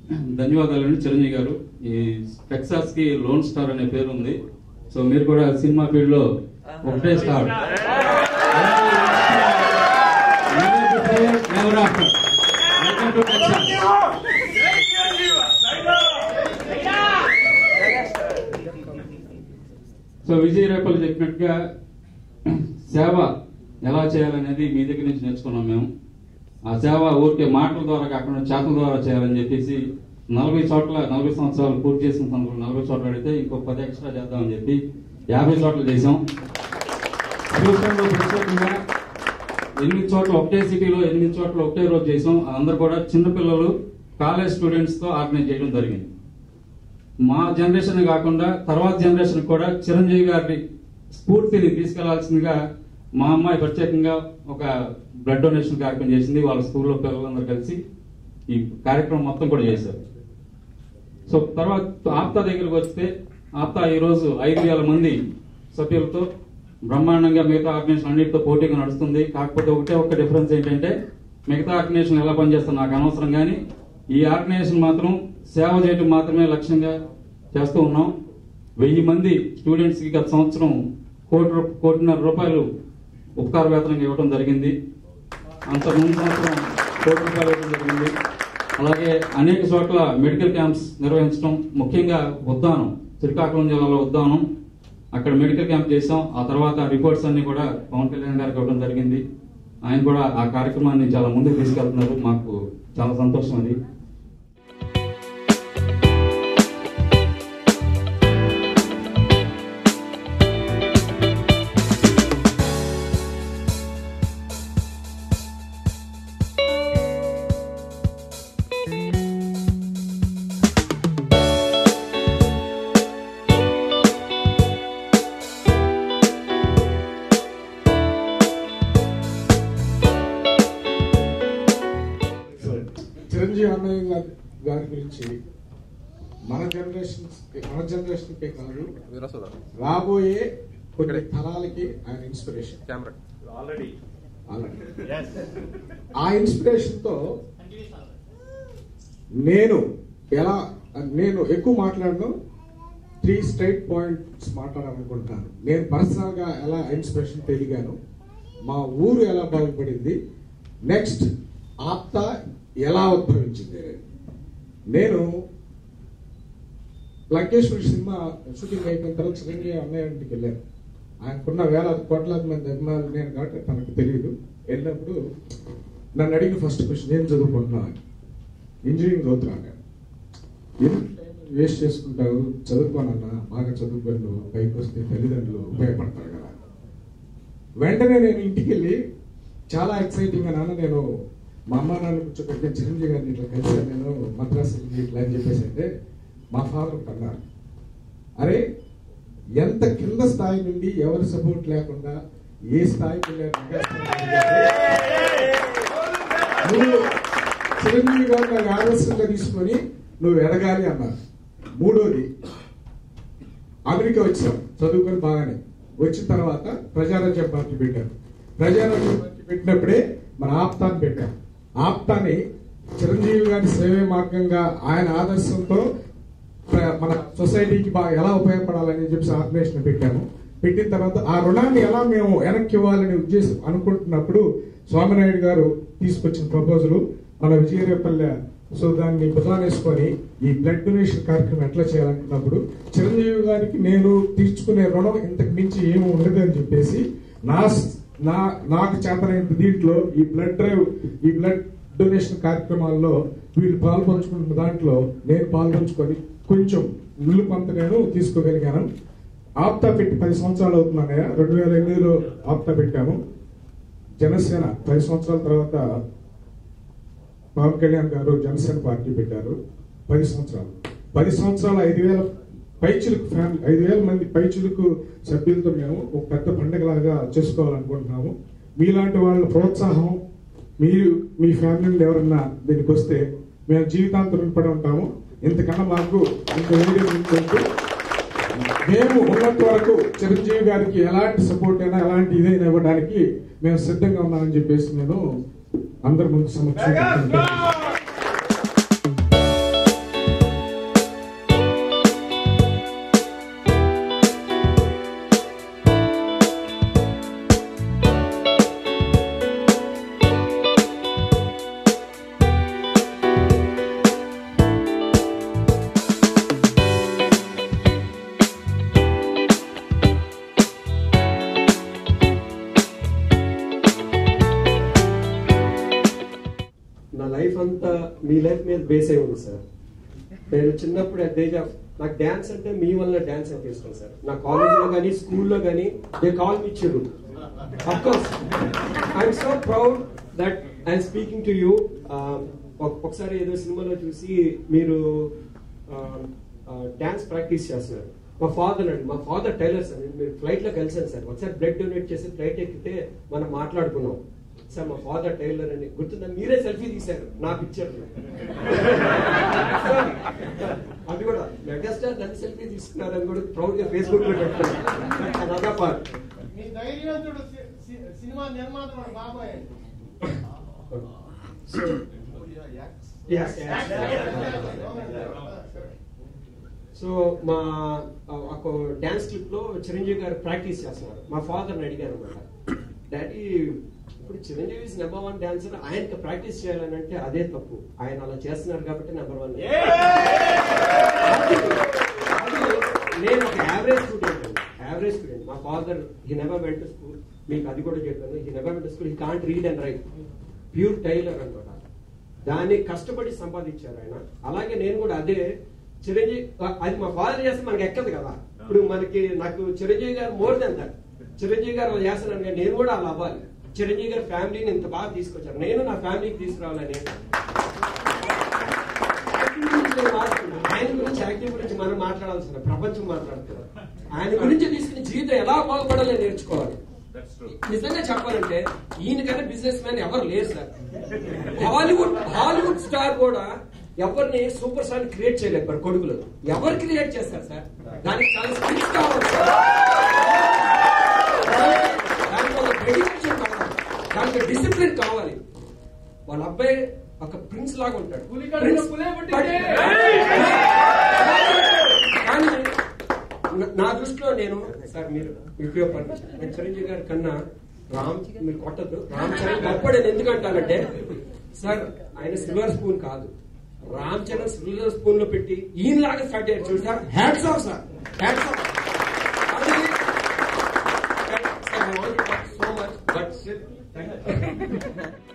ధన్యవాదాలండి చిరంజీవి గారు ఈ టెక్సాస్ కి లోన్ స్టార్ అనే పేరు ఉంది సో మీరు కూడా సినిమా ఫీల్డ్ లో ఒకటే star Never before, never after. Welcome to Texas. So Vijay రేపల్ చెప్పినట్టుగా సేవ ఎలా చేయాలనేది మీ దగ్గర నుంచి నేర్చుకున్నాం మేము ఆ సేవ ఊరికే మాటల ద్వారా కాకుండా చేతల ద్వారా చేయాలని చెప్పేసి నలభై చోట్ల నలభై సంవత్సరాలు పూర్తి చేసిన సందర్భంలో నలభై చోట్ల అడిగితే ఇంకో పది ఎక్స్ట్రా చేద్దామని చెప్పి యాభై చోట్ల చేసాం ఫ్యూచర్లో ప్రత్యేకంగా ఎనిమిది చోట్ల ఒకటే సిటీలో ఎనిమిది చోట్ల ఒకటే రోజు చేసాం అందరూ కూడా చిన్నపిల్లలు కాలేజ్ స్టూడెంట్స్ తో ఆర్గనైజ్ చేయడం జరిగింది మా జనరేషన్ కాకుండా తర్వాత జనరేషన్ కూడా చిరంజీవి గారి స్ఫూర్తిని తీసుకెళ్లాల్సిందిగా మా అమ్మాయి ప్రత్యేకంగా ఒక బ్లడ్ డొనేషన్ కార్యక్రమం చేసింది వాళ్ళ స్కూల్లో పిల్లలందరూ కలిసి ఈ కార్యక్రమం మొత్తం కూడా చేశారు సో తర్వాత ఆప్తా దగ్గరికి వస్తే ఆప్తా ఈ రోజు ఐదు వేల మంది సభ్యులతో బ్రహ్మాండంగా మిగతా ఆర్గనైజేషన్ అన్నిటితో పోటీగా నడుస్తుంది కాకపోతే ఒకటే ఒక డిఫరెన్స్ ఏంటంటే మిగతా ఆర్గనైజేషన్ ఎలా పనిచేస్తుంది నాకు అనవసరం కానీ ఈ ఆర్గనైజేషన్ మాత్రం సేవ చేయడం మాత్రమే లక్ష్యంగా చేస్తూ ఉన్నాం వెయ్యి మంది స్టూడెంట్స్ కి గత సంవత్సరం కోటి రూ- కోటిన్నర రూపాయలు ఉపకార వేతనంగా ఇవ్వడం జరిగింది అంత ముందు సంవత్సరం కోటి రూపాయలు ఇవ్వడం జరిగింది అలాగే అనేక చోట్ల మెడికల్ క్యాంప్స్ నిర్వహించడం ముఖ్యంగా ఉద్దానం శ్రీకాకుళం జిల్లాలో ఉద్దానం అక్కడ మెడికల్ క్యాంప్ చేసాం ఆ తర్వాత రిపోర్ట్స్ అన్ని కూడా పవన్ కళ్యాణ్ గారికి ఇవ్వడం జరిగింది ఆయన కూడా ఆ కార్యక్రమాన్ని చాలా ముందుకు తీసుకెళ్తున్నారు మాకు చాలా సంతోషం అది చిరంజీవి అన్నయ్య గారి గారి గురించి మన జనరేషన్ మన జనరేషన్ కే కాదు రాబోయే కొన్ని తరాలకి ఆయన ఇన్స్పిరేషన్ ఆల్రెడీ ఆ ఇన్స్పిరేషన్ తో నేను ఎలా నేను ఎక్కువ మాట్లాడను త్రీ స్ట్రైట్ పాయింట్స్ మాట్లాడాలనుకుంటున్నాను నేను పర్సనల్ గా ఎలా ఇన్స్పిరేషన్ పెరిగాను మా ఊరు ఎలా బాగుపడింది నెక్స్ట్ ఆప్త ఎలా ఉద్భవించింది అనేది. నేను లంకేశ్వరి సినిమా షూటింగ్ అయిపోయిన తర్వాత చిరంజీవి అన్నయ్య ఇంటికి వెళ్ళాను ఆయనకున్న వేలాది కోట్లాది మంది అభిమానులు నేను కాబట్టి తనకు తెలియదు వెళ్ళినప్పుడు నన్ను అడిగిన ఫస్ట్ క్వశ్చన్ ఏం చదువుకుంటున్నావు అని ఇంజనీరింగ్ చదువుతున్నాను నేను ఎందుకు టైం వేస్ట్ చేసుకుంటావు చదువుకోనన్నా బాగా చదువుకొని నువ్వు పైకి వస్తే తల్లిదండ్రులు ఉపయోగపడతారు కదా వెంటనే నేను ఇంటికి వెళ్ళి చాలా ఎక్సైటింగ్ గా నాన్న నేను మా అమ్మ నాన్న కూర్చోబెట్టి చిరంజీవి గారిని ఇట్లా కలిసాను నేను మద్రాసు వెళ్ళి ఇట్లా అని చెప్పేసి అంటే మా ఫాదర్ అన్నారు అరే ఎంత కింద స్థాయి నుండి ఎవరి సపోర్ట్ లేకుండా ఏ స్థాయికి వెళ్ళారు నువ్వు చిరంజీవి గారు నాకు ఆదర్శంగా తీసుకొని నువ్వు ఎదగాలి అన్నారు మూడోది అమెరికా వచ్చాం చదువుకొని బాగానే వచ్చిన తర్వాత ప్రజారాజ్యం పార్టీ పెట్టాం ప్రజారాజ్యం పార్టీ పెట్టినప్పుడే మన ఆప్తాన్ని పెట్టాం ఆప్తాన్ని చిరంజీవి గారి సేవే మార్గంగా ఆయన ఆదర్శంతో ప్ర- మన సొసైటీకి బాగా ఎలా ఉపయోగపడాలని చెప్పి ఆర్గనైజేషన్ పెట్టాము పెట్టిన తర్వాత ఆ రుణాన్ని ఎలా మేము వెనక్కి ఇవ్వాలని ఉద్దేశం అనుకుంటున్నప్పుడు స్వామినాయుడు గారు తీసుకొచ్చిన ప్రపోజల్ మన విజయరేపల్లె సో దాన్ని భుజానేసుకొని ఈ బ్లడ్ డొనేషన్ కార్యక్రమం ఎట్లా చేయాలనుకున్నప్పుడు చిరంజీవి గారికి నేను తీర్చుకునే రుణం ఇంతకు మించి ఏమి ఉండదు అని చెప్పేసి నా స్- నా నాకు చేతనైన దీంట్లో ఈ బ్లడ్ డ్రైవ్ ఈ బ్లడ్ డొనేషన్ కార్యక్రమాల్లో వీళ్ళు పాల్పంచుకున్న దాంట్లో నేను పాల్పంచుకొని కొంచెం ఇల్లు కొంత నేను తీసుకోగలిగాను ఆప్తా పెట్టి పది సంవత్సరాలు అవుతున్నాయా రెండు వేల ఎనిమిదిలో ఆప్తా పెట్టాము జనసేన పది సంవత్సరాల తర్వాత పవన్ కళ్యాణ్ గారు జనసేన పార్టీ పెట్టారు పది సంవత్సరాలు పది సంవత్సరాలు ఐదు వేల పైచులకు ఫ్యామిలీ ఐదు వేల మంది పైచులకు సభ్యులతో మేము ఒక పెద్ద పండుగలాగా చేసుకోవాలనుకుంటున్నాము మీలాంటి వాళ్ళ ప్రోత్సాహం మీరు మీ ఫ్యామిలీ నుండి ఎవరన్నా దీనికి వస్తే మేము జీవితాంతం రుణపడి ఉంటాము ఇంతకన్నా మాకు ఇంత వేరే ఉంటుంది మేము ఉన్నంత వరకు చిరంజీవి గారికి ఎలాంటి సపోర్ట్ అయినా ఎలాంటి ఇదైనా ఇవ్వడానికి మేము సిద్ధంగా ఉన్నామని చెప్పేసి నేను అందరి ముందు సమక్షంగా మీ లైఫ్ మీద బేస్ అయి ఉంది సార్ నేను చిన్నప్పుడు దేజ్ ఆఫ్ నాకు డాన్స్ అంటే మీ వల్ల డాన్స్ అంటే ఇష్టం సార్ నా కాలేజీలో కానీ స్కూల్లో కానీ they call me Chiru of course I'm so proud that I'm speaking to you ఒకసారి ఏదో సినిమాలో చూసి మీరు డాన్స్ ప్రాక్టీస్ చేస్తున్నారు మా ఫాదర్ అండి మా ఫాదర్ టైలర్ సార్ నేను మీరు ఫ్లైట్ లో కలిసాను సార్ ఒకసారి బ్లడ్ డొనేట్ చేసి ఫ్లైట్ ఎక్కితే మనం మాట్లాడుకున్నాం సార్ మా ఫాదర్ టైలర్ అని గుర్తుందా మీరే సెల్ఫీ తీశారు నా పిక్చర్ అది కూడా మెగాస్టార్ నన్ను సెల్ఫీ తీసుకున్నారని కూడా ప్రౌడ్ గా ఫేస్బుక్ లో పెట్టాను అదొక పార్ట్ మీ ధైర్యవంతుడు సి- సి- సినిమా నిర్మాత వాడు బాబాయ్ అండి సో Yeah, yeah. సో మా ఆ, ఒక డాన్స్ క్లిప్ లో చిరంజీవి గారు ప్రాక్టీస్ చేస్తున్నారు మా ఫాదర్ అడిగారు అనమాట డాడీ ఇప్పుడు చిరంజీవి నెంబర్ వన్ డాన్సర్ ఆయనకి ప్రాక్టీస్ చేయాలని అంటే అదే తప్పు ఆయన అలా చేస్తున్నారు కాబట్టి నెంబర్ వన్ నేను ఒక యావరేజ్ స్టూడెంట్ అండి యావరేజ్ స్టూడెంట్ మా father he never went school మీకు అది కూడా చెప్పాను he never went school he can't read and write pure tailor అనమాట దాన్ని కష్టపడి సంపాదించారు ఆయన అలాగే నేను కూడా అదే చిరంజీవి అది మా ఫాదర్ చేస్తే మనకి ఎక్కదు కదా ఇప్పుడు మనకి నాకు చిరంజీవి గారు మోర్ దెన్ దట్ చిరంజీవి గారు అలా చేస్తున్నాను కానీ నేను కూడా అలా అవ్వాలి చిరంజీవి గారి ఫ్యామిలీని ఇంత బాగా తీసుకొచ్చారు నేను నా ఫ్యామిలీకి తీసుకురావాలని యాక్టింగ్ గురించి నేను మాట్లాడుతున్నాను. ఆయన గురించి యాక్టింగ్ గురించి మనం మాట్లాడాల్సిన ప్రపంచం మాట్లాడుతున్నారు ఆయన గురించి తీసుకుని జీవితం ఎలా బాగుపడాలో నేర్చుకోవాలి నిజంగా చెప్పాలంటే ఈయనకన్నా బిజినెస్ మ్యాన్ ఎవరు లేరు సార్ హాలీవుడ్ హాలీవుడ్ స్టార్ కూడా ఎవరిని సూపర్ స్టార్ క్రియేట్ చేయలేరు మరి కొడుకులు ఎవరు క్రియేట్ చేస్తారు సార్ దానికి చాలా స్కిల్స్ కావాలి సార్ దానికి ఒక డెడికేషన్ కావాలి దానికి డిసిప్లిన్ కావాలి వాళ్ళ అబ్బాయి ఒక ప్రిన్స్ లాగా ఉంటాడు పులికడుపున Prince. పులే పుట్టింది. కానీ నా- నా దృష్టిలో నేను సార్ మీరు మీకు పర్మిషన్ నేను చిరంజీవి గారి కన్నా రామ్ మీరు కొట్టద్దు రామ్ చరణ్ గొప్పడని ఎందుకంటానంటే సార్ ఆయన సిల్వర్ స్పూన్ కాదు రామ్ చరణ్ సిల్వర్ స్పూన్ లో పెట్టి ఈయనలాగా స్టార్ట్ అయ్యారు చూడు sir hats off sir hats off అది సో మచ్ బట్